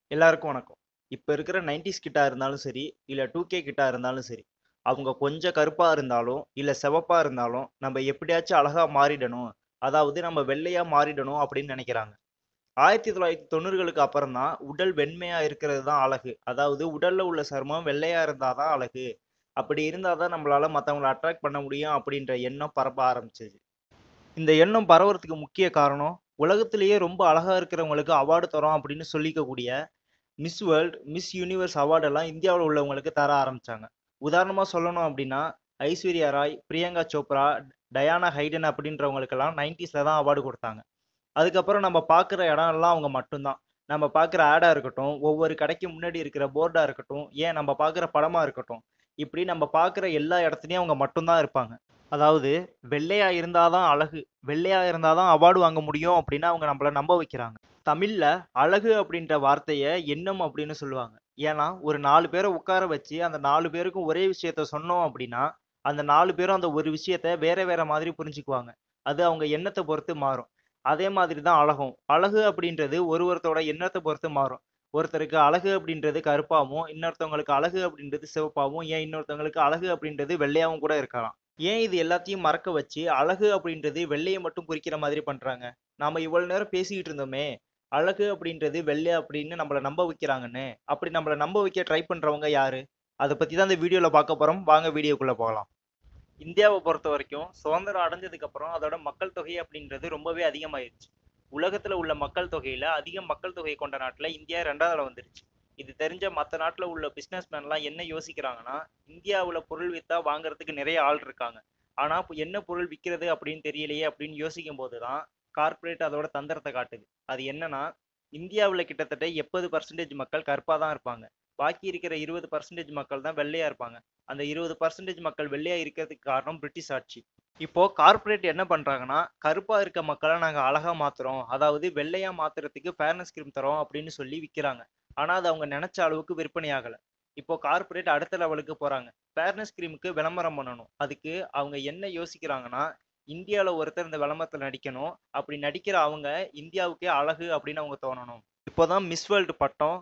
எல்லாருக்கும் வணக்கம். இப்ப இருக்கிற 90ஸ் கிட்டா இருந்தாலும் சரி, இல்ல 2கே கிட்டா இருந்தாலும் சரி, அவங்க கொஞ்சம் கருப்பா இருந்தாலும், இல்ல சிவப்பா இருந்தாலும், நம்ம எப்படியாச்சும் அழகா மாறிடணும். அதாவது நம்ம வெள்ளையா மாறிடணும் அப்படின்னு நெனைக்கிறாங்க. 1990களுக்கு அப்புறம் தான் உடல் வெண்மையா இருக்கிறது தான் அழகு. அதாவது உடல்ல உள்ள சருமம் வெள்ளையா இருந்தா தான் அழகு. அப்படி இருந்தா தான் நம்மளால மத்தவங்கள அட்ராக்ட் பண்ண முடியும் அப்படின்ற எண்ணம் பரப்ப ஆரம்பிச்சது. இந்த எண்ணம் பரவுறதுக்கு முக்கிய காரணம், உலகத்திலேயே ரொம்ப அழகா இருக்கிறவங்களுக்கு அவார்டு தரோம் அப்படின்னு சொல்லிக்கக்கூடிய miss world, miss universe award எல்லாம் இந்தியாவுல உள்ளவங்களுக்கு தர ஆரம்பிச்சாங்க. உதாரணமா சொல்லணும் அப்படின்னா, ஐஸ்வர்யா ராய், பிரியங்கா சோப்ரா, டயானா ஹைடன் அப்படின்றவங்களுக்கெல்லாம் 90ஸ்ல தான் அவார்டு குடுத்தாங்க. அதுக்கப்புறம் நம்ம பார்க்குற இடம் எல்லாம் அவங்க மட்டும் தான். நம்ம பார்க்குற ஆடா இருக்கட்டும், ஒவ்வொரு கடைக்கு முன்னாடி இருக்கிற போர்டா இருக்கட்டும், ஏன் நம்ம பார்க்குற படமா இருக்கட்டும், இப்படி நம்ம பார்க்குற எல்லா இடத்துலயும் அவங்க மட்டும் தான் இருப்பாங்க. அதாவது வெள்ளையா இருந்தா தான் அழகு, வெள்ளையா இருந்தா தான் அவார்டு வாங்க முடியும் அப்படின்னு அவங்க நம்மள நம்ப வைக்கிறாங்க. தமிழ்ல அழகு அப்படின்ற வார்த்தைய எண்ணம் அப்படின்னு சொல்லுவாங்க. ஏன்னா, ஒரு 4 பேர உட்கார வச்சு அந்த 4 பேருக்கும் ஒரே விஷயத்த சொன்னோம் அப்படின்னா, அந்த 4 பேரும் அந்த ஒரு விஷயத்த வேற வேற மாதிரி புரிஞ்சுக்குவாங்க. அது அவங்க எண்ணத்த பொறுத்து மாறும். அதே மாதிரி தான் அழகும். அழகு அப்படின்றது ஒரு ஒருத்தரோட எண்ணத்த பொறுத்து மாறும். ஒருத்தருக்கு அழகு அப்படின்றது கருப்பாவும், இன்னொருத்தவங்களுக்கு அழகு அப்படின்றது சிவப்பாவும், ஏன் இன்னொருத்தவங்களுக்கு அழகு அப்படின்றது வெள்ளையாவும் கூட இருக்கலாம். ஏன் இது எல்லாத்தையும் மறக்க வச்சு, அழகு அப்படின்றது வெள்ளைய மட்டும் குறிக்கிற மாதிரி பண்றாங்க? நாம இவ்வளவு நேரம் பேசிக்கிட்டு இருந்தோமே, அழகு அப்படின்றது வெள்ளை அப்படின்னு நம்மள நம்ப வைக்கிறாங்கன்னு. அப்படி நம்மள நம்ப வைக்க ட்ரை பண்றவங்க யாரு? அத பத்தி தான் இந்த வீடியோல பார்க்க போறோம். வாங்க வீடியோக்குள்ள போகலாம். இந்தியாவ பொறுத்தவரைக்கும் சுதந்திரம் அடைஞ்சதுக்கு அப்புறம் அதோட மக்கள் தொகை அப்படின்றது ரொம்பவே அதிகமாயிருச்சு. உலகத்துல உள்ள மக்கள் தொகையில அதிக மக்கள் தொகை கொண்ட நாட்டுல இந்தியா 2வது இடம் வந்துருச்சு. இது தெரிஞ்ச மத்த நாட்டுல உள்ள பிசினஸ் மேன்லாம் என்ன யோசிக்கிறாங்கன்னா, இந்தியாவுல பொருள் வித்தா வாங்குறதுக்கு நிறைய ஆள் இருக்காங்க. ஆனா இப்ப என்ன பொருள் விக்கிறது அப்படின்னு தெரியலையே அப்படின்னு யோசிக்கும்போது தான், கார்ப்பரேட் அதோட தந்திரத்த காட்டுது. அது என்னன்னா, இந்தியாவுல கிட்டத்தட்ட 70% மக்கள் கருப்பா தான் இருப்பாங்க. பாக்கி இருக்கிற 20% மக்கள் தான் வெள்ளையா இருப்பாங்க. அந்த 20% மக்கள் வெள்ளையா இருக்கிறதுக்கு காரணம் பிரிட்டிஷ் ஆட்சி. இப்போ கார்ப்பரேட் என்ன பண்றாங்கன்னா, கருப்பா இருக்க மக்கள நாங்க அழகா மாத்துறோம். அதாவது வெள்ளையா மாத்துறதுக்கு ஃபேர்னஸ் கிரீம் தரோம் அப்படின்னு சொல்லி விக்கிறாங்க. ஆனா அது அவங்க நெனைச்ச அளவுக்கு விற்பனை ஆகல. இப்போ கார்ப்பரேட் அடுத்த லெவலுக்கு போறாங்க. ஃபேர்னஸ் கிரீமுக்கு விளம்பரம் பண்ணணும். அதுக்கு அவங்க என்ன யோசிக்கிறாங்கன்னா, இந்தியால ஒருத்தர் இந்த விளம்பரத்துல நடிக்கணும். அப்படி நடிக்கிற அவங்க இந்தியாவுக்கே அழகு அப்படின்னு அவங்க தோணணும். இப்போதான் மிஸ் வேர்ல்ட் பட்டம்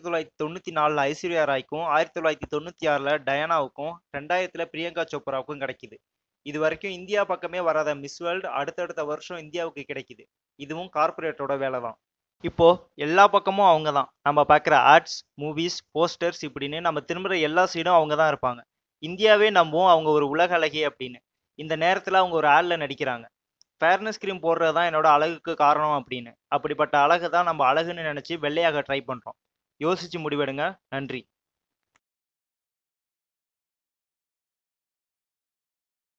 1994ல ஐஸ்வர்யா ராய்க்கும், 1996ல டயானாவுக்கும், 2000ல பிரியங்கா சோப்ராவுக்கும் கிடைக்குது. இதுவரைக்கும் இந்தியா பக்கமே வராத மிஸ் வேர்ல்ட் அடுத்தடுத்த வருஷம் இந்தியாவுக்கு கிடைக்குது. இதுவும் கார்ப்பரேட்டோட வேலை தான். இப்போ எல்லா பக்கமும் அவங்க தான். நம்ம பார்க்குற ஆட்ஸ், மூவிஸ், போஸ்டர்ஸ் இப்படின்னு நம்ம திரும்புற எல்லா சைடும் அவங்க தான் இருப்பாங்க. இந்தியாவே நம்பும் அவங்க ஒரு உலக அழகி அப்படின்னு. இந்த நேரத்துல அவங்க ஒரு ஆட்ல நடிக்கிறாங்க. ஃபேர்னஸ் கிரீம் போடுறது தான் என்னோட அழகுக்கு காரணம் அப்படின்னு. அப்படிப்பட்ட அழக தான் நம்ம அழகுன்னு நெனைச்சு வெள்ளையாக ட்ரை பண்றோம். யோசிச்சு முடிவெடுங்க. நன்றி.